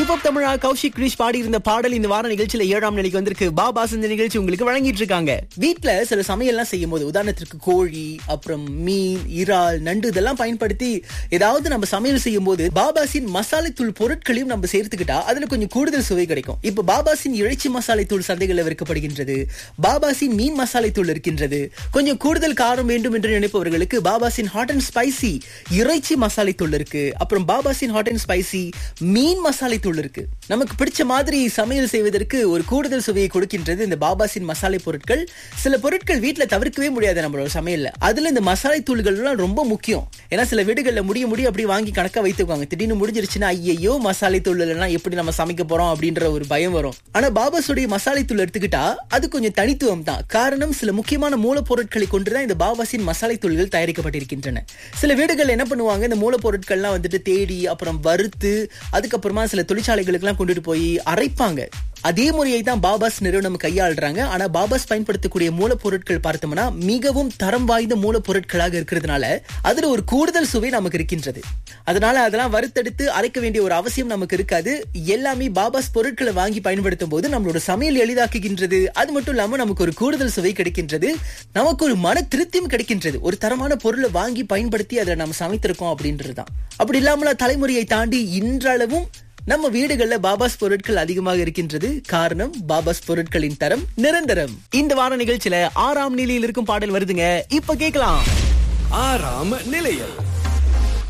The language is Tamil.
ஹிப்ஹப் தமிழா கௌஷிக் கிரிஷ் பாடி இருந்த பாடல் இந்த வார நிகழ்ச்சியில ஏழாம் நிலைக்கு வந்திருக்கு பாபாஸ் இந்த நிகழ்ச்சி உங்களுக்கு வழங்கிட்டு இருக்காங்க வீட்ல சில சமையல்லாம் செய்யும் போது உதாரணத்திற்கு கோழி அப்புறம் மீன் இறால் நண்டு இதெல்லாம் பயன்படுத்தி ஏதாவது நம்ம சமையல் செய்யும் போது பாபாசின் மசாலை தூள் பொருட்களையும் நம்ம சேர்த்துக்கிட்டா அதுல கொஞ்சம் கூடுதல் சுவை கிடைக்கும் இப்ப பாபாசின் இறைச்சி மசாலை தூள் சந்தைகளில் விற்கப்படுகின்றது பாபாசின் மீன் மசாலை தூள் இருக்கின்றது கொஞ்சம் கூடுதல் காரம் வேண்டும் என்று நினைப்பவர்களுக்கு பாபாசின் ஹாட் அண்ட் ஸ்பைசி இறைச்சி மசாலை தூள் இருக்கு அப்புறம் பாபாசின் ஹாட் அண்ட் ஸ்பைசி மீன் மசாலை தூள் இருக்கு நமக்கு பிடிச்ச மாதிரி சமையல் செய்வதற்கு ஒரு கூடுதல் சுவையை கொடுக்கின்றது இந்த பாபாசின் மசாலை பொருட்கள் சில பொருட்கள் வீட்ல தவிர்க்கவே முடியாது நம்மளோட சமையல்ல அதுல இந்த மசாலை தூள்கள் எல்லாம் ரொம்ப முக்கியம் ஏன்னா சில வீடுகள்ல முடிய முடிய அப்படி வாங்கி கணக்கா வைத்துக்குவாங்க திடீர்னு முடிஞ்சிருச்சுன்னா ஐயையோ மசாலை தூள் இல்லைன்னா எப்படி நம்ம சமைக்க போறோம் அப்படின்ற ஒரு பயம் வரும் ஆனா பாபாஸுடைய மசாலை தூள் எடுத்துக்கிட்டா அது கொஞ்சம் தனித்துவம் தான் காரணம் சில முக்கியமான மூலப்பொருட்களை கொண்டுதான் இந்த பாபாசின் மசாலை தூள்கள் தயாரிக்கப்பட்டிருக்கின்றன சில வீடுகள் என்ன பண்ணுவாங்க இந்த மூலப்பொருட்கள்லாம் வந்துட்டு தேடி அப்புறம் வறுத்து அதுக்கப்புறமா சில தொழிற்சாலைகளுக்கெல்லாம் கொண்டுட்டு போய் அரைப்பாங்க அதே முறையை தான் பாபாஸ் நிறுவனம் கையாளுறாங்க ஆனா பாபாஸ் பயன்படுத்தக்கூடிய மூலப்பொருட்கள் பார்த்தோம்னா மிகவும் தரம் வாய்ந்த மூலப்பொருட்களாக இருக்கிறதுனால அதுல ஒரு கூடுதல் சுவை நமக்கு இருக்கின்றது அதனால அதெல்லாம் வறுத்தெடுத்து அரைக்க வேண்டிய ஒரு அவசியம் நமக்கு இருக்காது எல்லாமே பாபாஸ் பொருட்களை வாங்கி பயன்படுத்தும் போது நம்மளோட சமையல் எளிதாக்குகின்றது அது மட்டும் இல்லாம நமக்கு ஒரு கூடுதல் சுவை கிடைக்கின்றது நமக்கு ஒரு மன திருப்தியும் கிடைக்கின்றது ஒரு தரமான பொருளை வாங்கி பயன்படுத்தி அதை நம்ம சமைத்திருக்கோம் அப்படின்றதுதான் அப்படி இல்லாமல தலைமுறையை தாண்டி இன்றளவும் நம்ம வீடுகள்ல பாபாஸ் பொருட்கள் அதிகமாக இருக்கின்றது காரணம் பாபாஸ் பொருட்களின் தரம் நிரந்தரம் இந்த வார நிகழ்ச்சியில ஆறாம் நிலையில் இருக்கும் பாடல் வருதுங்க இப்ப கேட்கலாம் ஆறாம் நிலையம்